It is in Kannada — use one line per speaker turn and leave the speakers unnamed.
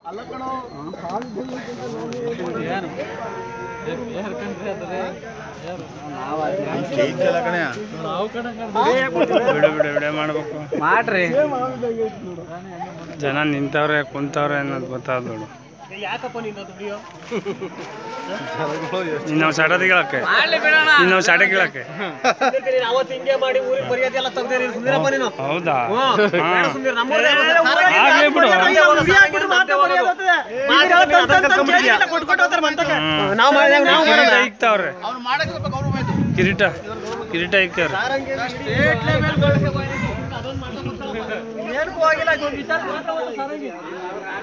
ಬಿಡು ಬಿಡು ಬಿಡೆ ಮಾಡ್ಬೇಕು
ಮಾಡ್ರಿ
ಜನ ನಿಂತವ್ರೆ ಕುಂತವ್ರೆ ಅನ್ನೋದು ಗೊತ್ತಾದ್ ನೋಡು ಇನ್ನೊಂದು ಸಡ ತಿಗಳಕ್ಕೆ
ಮಾಡ್ಲಿ ಬಿಡೋಣ
ಇನ್ನೊಂದು ಸಡ ಕೀಳಕ್ಕೆ
ಅವತ್ತು ಹಿಂಗೆ ಮಾಡಿ ಊರಿಗೆ ಮರ್ಯಾದೆ ಎಲ್ಲ ತೆಗ್ದೇರಿ ಸುಂದರಪ್ಪ ನೀನು
ಹೌದಾ
ಬೇಡ
ಹಾ.
ಸುಂದರ ನಮ್ಮೂರೇ
ಆಗ್ಲಿ ಬಿಡು ಹ್ಮ್.
ನಾವು ಮಾಡಿದಾಗ ನಾವು
ಕಿರೀಟ ಇಕ್ತಾವ್ರೆ ಕಿರೀಟ ಕಿರೀಟ ಇಕ್ತಾವ್ರೆ
ಏನಕ್ಕೂ ಆಗಿಲ್ಲ ವಿಚಾರ